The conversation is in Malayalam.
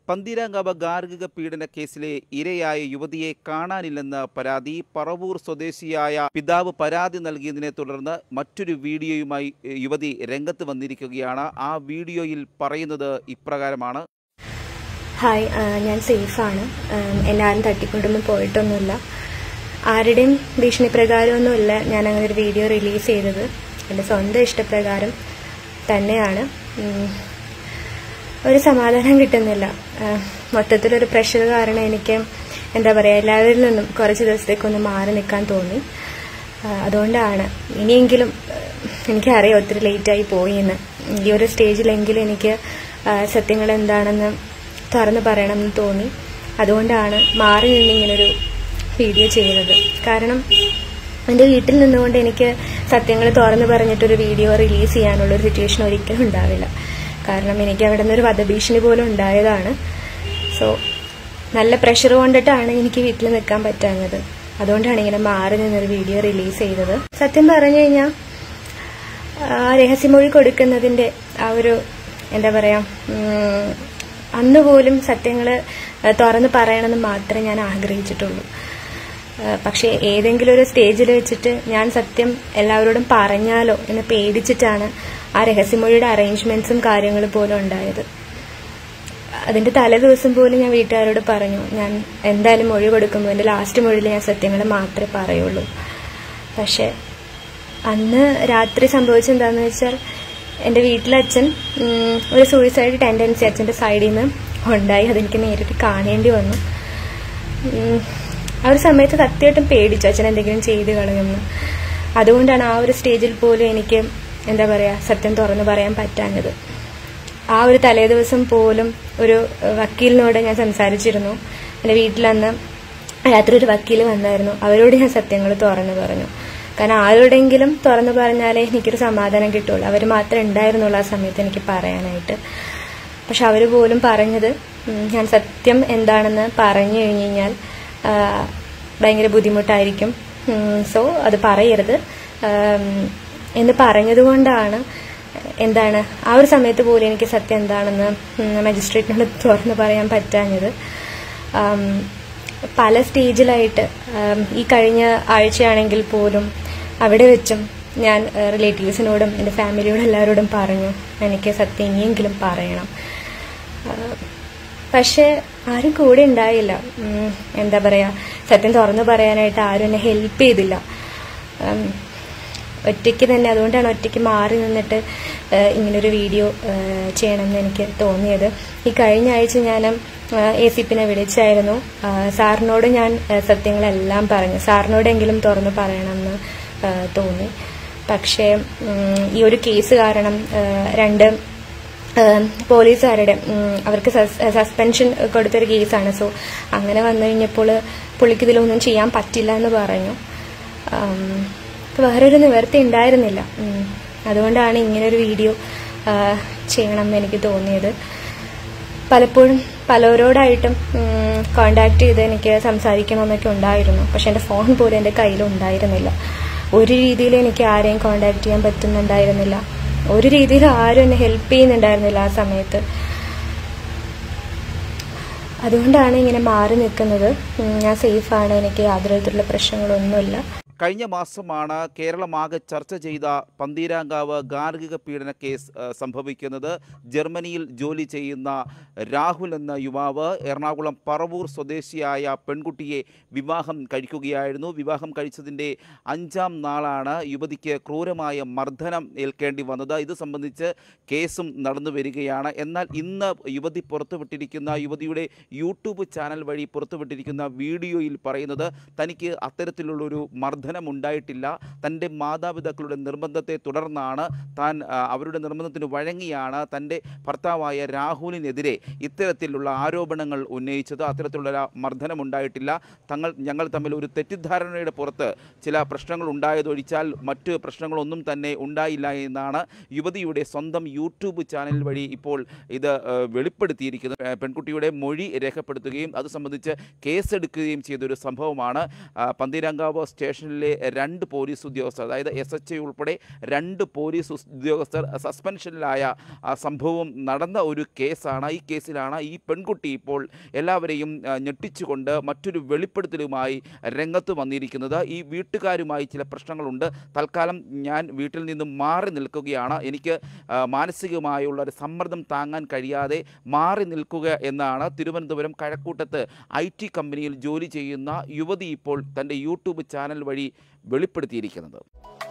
പന്തീരാങ്കാവ് ഗാർഹിക പീഡന കേസിലെ ഇരയായ യുവതിയെ കാണാനില്ലെന്ന പരാതി പറവൂർ സ്വദേശിയായ പിതാവ് പരാതി നൽകിയതിനെ തുടർന്ന് മറ്റൊരു വീഡിയോയുമായി ഏഹ്, യുവതി രംഗത്ത് വന്നിരിക്കുകയാണ് ആ വീഡിയോയിൽ പറയുന്നത് ഇപ്രകാരമാണ് ഹായ് ആ, ഞാൻ സേഫാണ് ആം, എന്നെ ആരും തട്ടിക്കൊണ്ടൊന്നും പോയിട്ടൊന്നുമില്ല ആരുടെയും ഭീഷണി പ്രകാരമൊന്നുമില്ല ഞാൻ അങ്ങനെ ഒരു വീഡിയോ റിലീസ് ചെയ്തത് എൻ്റെ സ്വന്തം ഇഷ്ടപ്രകാരം തന്നെയാണ് ഉം, ഒരു സമാധാനം കിട്ടുന്നില്ല ആ, മൊത്തത്തിലൊരു പ്രഷർ കാരണം എനിക്ക് എന്താ പറയുക എല്ലാവരിൽ നിന്നും കുറച്ച് ദിവസത്തേക്കൊന്ന് മാറി നിൽക്കാൻ തോന്നി ആ, അതുകൊണ്ടാണ് ഇനിയെങ്കിലും ആ, എനിക്കറിയാം ഒത്തിരി ലേറ്റായി പോയി എന്ന് ഈ ഒരു സ്റ്റേജിലെങ്കിലും എനിക്ക് ആ, സത്യങ്ങൾ എന്താണെന്ന് തുറന്നു പറയണമെന്ന് തോന്നി അതുകൊണ്ടാണ് മാറി നിന്ന് ഇങ്ങനൊരു വീഡിയോ ചെയ്യുന്നത് കാരണം എൻ്റെ വീട്ടിൽ നിന്നുകൊണ്ട് എനിക്ക് സത്യങ്ങൾ തുറന്നു പറഞ്ഞിട്ടൊരു വീഡിയോ റിലീസ് ചെയ്യാനുള്ള ഒരു സിറ്റുവേഷൻ ഒരിക്കലും ഉണ്ടാവില്ല കാരണം എനിക്ക് അവിടെ നിന്നൊരു വധഭീഷണി പോലും ഉണ്ടായതാണ് സോ നല്ല പ്രഷർ കൊണ്ടിട്ടാണ് എനിക്ക് വീട്ടിൽ നിൽക്കാൻ പറ്റാഞ്ഞത് അതുകൊണ്ടാണ് ഇങ്ങനെ മാറി നിന്നൊരു വീഡിയോ റിലീസ് ചെയ്തത് സത്യം പറഞ്ഞു കഴിഞ്ഞാൽ ആ രഹസ്യമൊഴി കൊടുക്കുന്നതിന്റെ ആ ഒരു എന്താ പറയാ ഉം, അന്ന് പോലും സത്യങ്ങൾ തുറന്ന് പറയണമെന്ന് മാത്രമേ ഞാൻ ആഗ്രഹിച്ചിട്ടുള്ളൂ ആ, പക്ഷേ ഏതെങ്കിലും ഒരു സ്റ്റേജിൽ വെച്ചിട്ട് ഞാൻ സത്യം എല്ലാവരോടും പറഞ്ഞാലോ എന്ന് പേടിച്ചിട്ടാണ് ആ രഹസ്യമൊഴിയുടെ അറേഞ്ച്മെന്റ്സും കാര്യങ്ങളും പോലും ഉണ്ടായത് അതിന്റെ തലേ ദിവസം പോലും ഞാൻ വീട്ടുകാരോട് പറഞ്ഞു ഞാൻ എന്തായാലും മൊഴി കൊടുക്കുമ്പോൾ എൻ്റെ ലാസ്റ്റ് മൊഴിയിൽ ഞാൻ സത്യങ്ങൾ മാത്രമേ പറയുള്ളൂ പക്ഷെ അന്ന് രാത്രി സംഭവിച്ചെന്താന്ന് വെച്ചാൽ എൻ്റെ വീട്ടിലെ അച്ഛൻ ഉം, ഒരു സൂയിസൈഡ് ടെൻഡൻസി അച്ഛൻ്റെ സൈഡിൽ നിന്ന് ഉണ്ടായി അതെനിക്ക് നേരിട്ട് കാണേണ്ടി വന്നു ഉം, ആ ഒരു സമയത്ത് സത്യമായിട്ടും പേടിച്ചു അച്ഛൻ എന്തെങ്കിലും ചെയ്ത് കളയുമെന്ന് അതുകൊണ്ടാണ് ആ ഒരു സ്റ്റേജിൽ പോലും എനിക്ക് എന്താ പറയുക സത്യം തുറന്നു പറയാൻ പറ്റാഞ്ഞത് ആ ഒരു തലേ ദിവസം പോലും ഒരു ഏഹ്, വക്കീലിനോട് ഞാൻ സംസാരിച്ചിരുന്നു എൻ്റെ വീട്ടിലന്ന് രാത്രി ഒരു വക്കീൽ വന്നായിരുന്നു അവരോട് ഞാൻ സത്യങ്ങൾ തുറന്നു പറഞ്ഞു കാരണം ആരോടെങ്കിലും തുറന്നു പറഞ്ഞാലേ എനിക്കൊരു സമാധാനം കിട്ടുള്ളൂ അവർ മാത്രമേ ഉണ്ടായിരുന്നുള്ളൂ ആ സമയത്ത് എനിക്ക് പറയാനായിട്ട് പക്ഷെ അവർ പോലും പറഞ്ഞത് ഉം, ഞാൻ സത്യം എന്താണെന്ന് പറഞ്ഞു കഴിഞ്ഞു കഴിഞ്ഞാൽ ആ, ഭയങ്കര ബുദ്ധിമുട്ടായിരിക്കും സോ അത് പറയരുത് ആം, എന്ന് പറഞ്ഞതുകൊണ്ടാണ് എന്താണ് ആ ഒരു സമയത്ത് പോലും എനിക്ക് സത്യം എന്താണെന്ന് മജിസ്ട്രേറ്റിനോട് തുറന്ന് പറയാൻ പറ്റാഞ്ഞത് ആം, പല സ്റ്റേജിലായിട്ട് ആം, ഈ കഴിഞ്ഞ ആഴ്ചയാണെങ്കിൽ പോലും അവിടെ വെച്ചും ഞാൻ റിലേറ്റീവ്സിനോടും എൻ്റെ ഫാമിലിയോടും എല്ലാവരോടും പറഞ്ഞു എനിക്ക് സത്യം ഇനിയെങ്കിലും പറയണം ആ, പക്ഷെ ആരും കൂടെ ഉണ്ടായില്ല ഉം, എന്താ പറയാ സത്യം തുറന്നു പറയാനായിട്ട് ആരും എന്നെ ഹെൽപ്പ് ചെയ്തില്ല ഉം, ഒറ്റയ്ക്ക് തന്നെ അതുകൊണ്ടാണ് ഒറ്റയ്ക്ക് മാറി നിന്നിട്ട് ആ, ഇങ്ങനൊരു വീഡിയോ ആ, ചെയ്യണമെന്ന് എനിക്ക് തോന്നിയത് ഈ കഴിഞ്ഞ ആഴ്ച ഞാൻ എ സി പിനെ വിളിച്ചായിരുന്നു ആ, സാറിനോട് ഞാൻ ആ, സത്യങ്ങളെല്ലാം പറഞ്ഞു സാറിനോടെങ്കിലും തുറന്നു പറയണമെന്ന് ആ, തോന്നി പക്ഷേ ഉം, ഈ ഒരു കേസ് കാരണം ആ, രണ്ട് ഏം, പോലീസുകാരുടെ ഉം, അവർക്ക് സസ്- സസ്പെൻഷൻ കൊടുത്തൊരു കേസാണ് സോ അങ്ങനെ വന്നു കഴിഞ്ഞപ്പോൾ പുള്ളിക്ക് ഇതിലൊന്നും ചെയ്യാൻ പറ്റില്ല എന്ന് പറഞ്ഞു ആം, ഇപ്പൊ വേറൊരു നിവർത്തി ഉണ്ടായിരുന്നില്ല ഉം, അതുകൊണ്ടാണ് ഇങ്ങനൊരു വീഡിയോ ആ, ചെയ്യണമെന്ന് എനിക്ക് തോന്നിയത് പലപ്പോഴും പലരോടായിട്ടും കോണ്ടാക്ട് ചെയ്ത് എനിക്ക് സംസാരിക്കണമെന്നൊക്കെ ഉണ്ടായിരുന്നു പക്ഷെ എൻ്റെ ഫോൺ പോലും എൻ്റെ കയ്യിൽ ഉണ്ടായിരുന്നില്ല ഒരു രീതിയിലും എനിക്ക് ആരെയും കോണ്ടാക്ട് ചെയ്യാൻ പറ്റുന്നുണ്ടായിരുന്നില്ല ഒരു രീതിയിലും ആരും എന്നെ ഹെൽപ്പ് ചെയ്യുന്നുണ്ടായിരുന്നില്ല ആ സമയത്ത് അതുകൊണ്ടാണ് ഇങ്ങനെ മാറി നിൽക്കുന്നത് ഉം, ഞാൻ സേഫാണ് എനിക്ക് യാതൊരു വിധത്തിലുള്ള പ്രശ്നങ്ങളൊന്നുമില്ല കഴിഞ്ഞ മാസമാണ് കേരളമാകെ ചർച്ച ചെയ്ത പന്തീരാങ്കാവ് ഗാർഹിക പീഡന കേസ് ആ, സംഭവിക്കുന്നത് ജർമ്മനിയിൽ ജോലി ചെയ്യുന്ന രാഹുൽ എന്ന യുവാവ് എറണാകുളം പറവൂർ സ്വദേശിയായ പെൺകുട്ടിയെ വിവാഹം കഴിക്കുകയായിരുന്നു വിവാഹം കഴിച്ചതിൻ്റെ അഞ്ചാം നാളാണ് യുവതിക്ക് ക്രൂരമായ മർദ്ദനം ഏൽക്കേണ്ടി വന്നത് ഇത് സംബന്ധിച്ച് കേസും നടന്നു വരികയാണ് എന്നാൽ ഇന്ന് യുവതി പുറത്തുവിട്ടിരിക്കുന്ന യുവതിയുടെ യൂട്യൂബ് ചാനൽ വഴി പുറത്തുവിട്ടിരിക്കുന്ന വീഡിയോയിൽ പറയുന്നത് തനിക്ക് അത്തരത്തിലുള്ളൊരു മർദ്ദനം ഉണ്ടായിട്ടില്ല തൻ്റെ മാതാപിതാക്കളുടെ നിർബന്ധത്തെ തുടർന്നാണ് താൻ ആ, അവരുടെ നിർബന്ധത്തിന് വഴങ്ങിയാണ് തൻ്റെ ഭർത്താവായ രാഹുലിനെതിരെ ഇത്തരത്തിലുള്ള ആരോപണങ്ങൾ ഉന്നയിച്ചത് അത്തരത്തിലുള്ള മർദ്ദനം ഉണ്ടായിട്ടില്ല തങ്ങൾ ഞങ്ങൾ തമ്മിൽ ഒരു തെറ്റിദ്ധാരണയുടെ പുറത്ത് ചില പ്രശ്നങ്ങൾ ഉണ്ടായതൊഴിച്ചാൽ മറ്റ് പ്രശ്നങ്ങളൊന്നും തന്നെ ഉണ്ടായില്ല എന്നാണ് യുവതിയുടെ സ്വന്തം യൂട്യൂബ് ചാനൽ വഴി ഇപ്പോൾ ഇത് ആ, വെളിപ്പെടുത്തിയിരിക്കുന്നത് ആ, പെൺകുട്ടിയുടെ മൊഴി രേഖപ്പെടുത്തുകയും അത് സംബന്ധിച്ച് കേസെടുക്കുകയും ചെയ്തൊരു സംഭവമാണ് ആ, പന്തീരാങ്കാവ് സ്റ്റേഷനിൽ സസ്പെൻഷനിലെ രണ്ട് പോലീസ് ഉദ്യോഗസ്ഥർ അതായത് എസ് എച്ച് ഐ ഉൾപ്പെടെ രണ്ട് പോലീസ് ഉദ്യോഗസ്ഥർ സസ്പെൻഷനിലായ ആ സംഭവം നടന്ന ഒരു കേസാണ് ഈ കേസിലാണ് ഈ പെൺകുട്ടി ഇപ്പോൾ എല്ലാവരെയും ആ, ഞെട്ടിച്ചുകൊണ്ട് മറ്റൊരു വെളിപ്പെടുത്തലുമായി രംഗത്ത് വന്നിരിക്കുന്നത് ഈ വീട്ടുകാരുമായി ചില പ്രശ്നങ്ങളുണ്ട് തൽക്കാലം ഞാൻ വീട്ടിൽ നിന്നും മാറി നിൽക്കുകയാണ് എനിക്ക് ആ, മാനസികമായുള്ള ഒരു സമ്മർദ്ദം താങ്ങാൻ കഴിയാതെ മാറി നിൽക്കുക എന്നാണ് തിരുവനന്തപുരം കഴക്കൂട്ടത്ത് ഐ ടി കമ്പനിയിൽ ജോലി ചെയ്യുന്ന യുവതി ഇപ്പോൾ തൻ്റെ യൂട്യൂബ് ചാനൽ വഴി വെളിപ്പെടുത്തിയിരിക്കുന്നത്